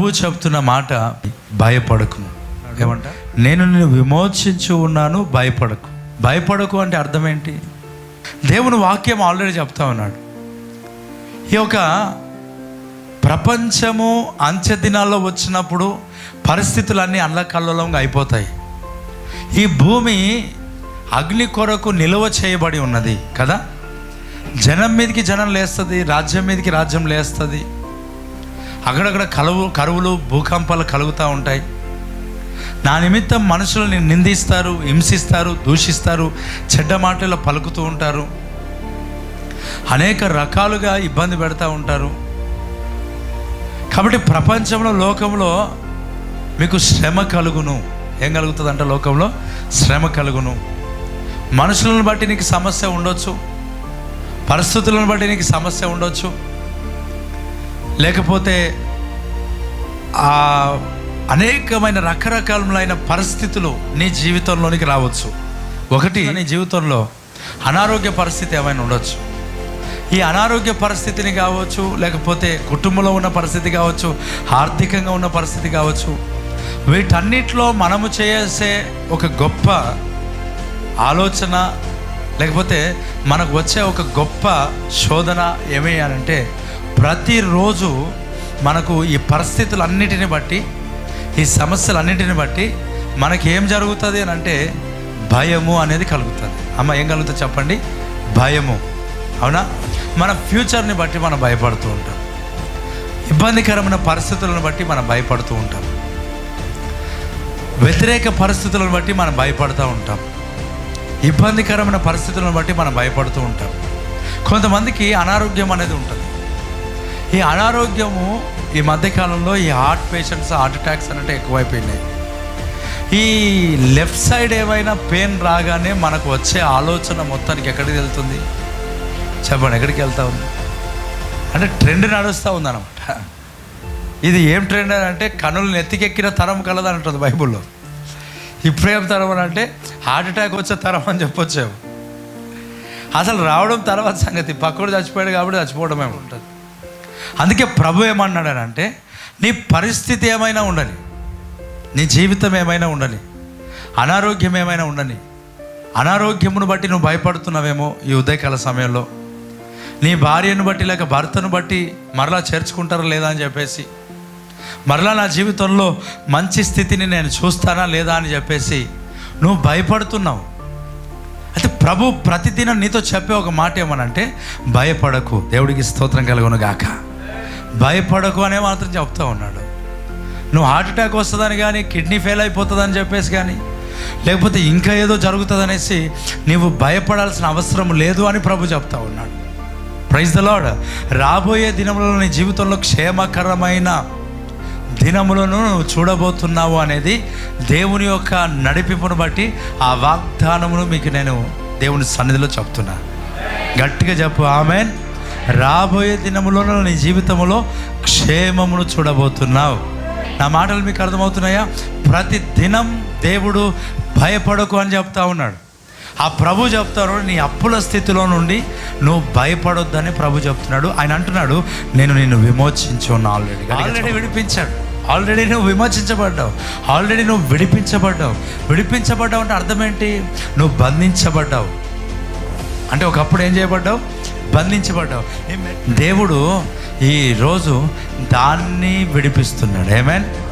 ప్రభు చెప్తున్న మాట భయపడకుము ఏమంట నేను నిన్ను విమోచించు ఉన్నాను భయపడకు భయపడకు అంటే అర్థం ఏంటి దేవుని వాక్యం ఆల్రెడీ చెప్తా ఉన్నాడు ఈ యొక్క ప్రపంచము అంత్య దినాల్లో వచ్చినప్పుడు పరిస్థితులన్నీ అల్లకల్లోలంగా అయిపోతాయి ఈ భూమి అగ్ని కొరకు నిలువ చేయబడి ఉన్నది కదా జనం మీదకి జనం లేస్తుంది రాజ్యం మీదకి రాజ్యం లేస్తుంది అక్కడక్కడ కలువు కరువులు భూకంపాలు కలుగుతూ ఉంటాయి నా నిమిత్తం మనుషులని నిందిస్తారు హింసిస్తారు దూషిస్తారు చెడ్డ మాటలు పలుకుతూ ఉంటారు అనేక రకాలుగా ఇబ్బంది పెడతా ఉంటారు కాబట్టి ప్రపంచంలో లోకంలో మీకు శ్రమ కలుగును ఏం కలుగుతుందంట లోకంలో శ్రమ కలుగును మనుషులను బట్టి నీకు సమస్య ఉండొచ్చు పరిస్థితులను బట్టి నీకు సమస్య ఉండొచ్చు లేకపోతే ఆ అనేకమైన రకరకాలమైన పరిస్థితులు నీ జీవితంలోనికి రావచ్చు ఒకటి నీ జీవితంలో అనారోగ్య పరిస్థితి ఏమైనా ఉండొచ్చు ఈ అనారోగ్య పరిస్థితిని కావచ్చు లేకపోతే కుటుంబంలో ఉన్న పరిస్థితి కావచ్చు ఆర్థికంగా ఉన్న పరిస్థితి కావచ్చు వీటన్నిటిలో మనము చేసే ఒక గొప్ప ఆలోచన లేకపోతే మనకు వచ్చే ఒక గొప్ప శోధన ఏమి అంటే ప్రతిరోజు మనకు ఈ పరిస్థితులన్నిటిని బట్టి ఈ సమస్యలన్నిటిని బట్టి మనకి ఏం జరుగుతుంది అని అంటే భయము అనేది కలుగుతుంది అమ్మ ఏం కలుగుతుంది చెప్పండి భయము అవునా మన ఫ్యూచర్ని బట్టి మనం భయపడుతూ ఉంటాం ఇబ్బందికరమైన పరిస్థితులను బట్టి మనం భయపడుతూ ఉంటాం వ్యతిరేక పరిస్థితులను బట్టి మనం భయపడుతూ ఉంటాం ఇబ్బందికరమైన పరిస్థితులను బట్టి మనం భయపడుతూ ఉంటాం కొంతమందికి అనారోగ్యం అనేది ఉంటుంది ఈ అనారోగ్యము ఈ మధ్యకాలంలో ఈ హార్ట్ పేషెంట్స్ హార్ట్ అటాక్స్ అంటే ఎక్కువైపోయినాయి ఈ లెఫ్ట్ సైడ్ ఏమైనా పెయిన్ రాగానే మనకు వచ్చే ఆలోచన మొత్తానికి ఎక్కడికి వెళ్తుంది చెప్పండి ఎక్కడికి వెళ్తా ఉంది అంటే ట్రెండ్ నడుస్తూ ఉందన్నమాట ఇది ఏం ట్రెండ్ అని అంటే కనులు నెత్తికెక్కిన తరం కలదు అంటుంది బైబుల్లో ఇప్పుడేం తరం అని అంటే హార్ట్ అటాక్ వచ్చే తరం అని చెప్పొచ్చావు అసలు రావడం తర్వాత సంగతి పక్కడు చచ్చిపోయాడు కాబట్టి చచ్చిపోవడమే ఉంటుంది అందుకే ప్రభు ఏమన్నాడనంటే నీ పరిస్థితి ఏమైనా ఉండని నీ జీవితం ఏమైనా ఉండని అనారోగ్యం ఏమైనా ఉండని అనారోగ్యమును బట్టి నువ్వు భయపడుతున్నావేమో ఈ ఉదయకాల సమయంలో నీ భార్యను బట్టి లేక భర్తను బట్టి మరలా చేర్చుకుంటారా లేదా అని చెప్పేసి మరలా నా జీవితంలో మంచి స్థితిని నేను చూస్తానా లేదా అని చెప్పేసి నువ్వు భయపడుతున్నావు అయితే ప్రభు ప్రతిదినం నీతో చెప్పే ఒక మాట ఏమనంటే భయపడకు దేవుడికి స్తోత్రం కలుగును గాక భయపడకు అనే మాత్రం చెప్తా ఉన్నాడు నువ్వు హార్ట్ అటాక్ వస్తుందని కానీ కిడ్నీ ఫెయిల్ అయిపోతుందని చెప్పేసి కానీ లేకపోతే ఇంకా ఏదో జరుగుతుందనేసి నీవు భయపడాల్సిన అవసరం లేదు అని ప్రభు చెప్తా ఉన్నాడు ప్రైజ్ ద లాడ్ రాబోయే దినములలో నీ జీవితంలో క్షేమకరమైన దినములను నువ్వు చూడబోతున్నావు అనేది దేవుని యొక్క నడిపింపును బట్టి ఆ వాగ్దానమును మీకు నేను దేవుని సన్నిధిలో చెప్తున్నా గట్టిగా చెప్పు ఆమెన్ రాబోయే దినములలో నీ జీవితంలో క్షేమమును చూడబోతున్నావు నా మాటలు మీకు అర్థమవుతున్నాయా ప్రతి దినం దేవుడు భయపడకు అని చెప్తా ఉన్నాడు ఆ ప్రభు చెప్తారు నీ అప్పుల స్థితిలో నుండి నువ్వు భయపడొద్దని ప్రభు చెప్తున్నాడు ఆయన అంటున్నాడు నేను నిన్ను విమోచించు ఉన్నా ఆల్రెడీ ఆల్రెడీ విడిపించాడు ఆల్రెడీ నువ్వు విమోచించబడ్డావు ఆల్రెడీ నువ్వు విడిపించబడ్డావు విడిపించబడ్డావు అంటే అర్థం ఏంటి నువ్వు బంధించబడ్డావు అంటే ఒకప్పుడు ఏం చేయబడ్డావు బంధించబడ్డావు దేవుడు ఈ రోజు దాన్ని విడిపిస్తున్నాడు ఏమేన్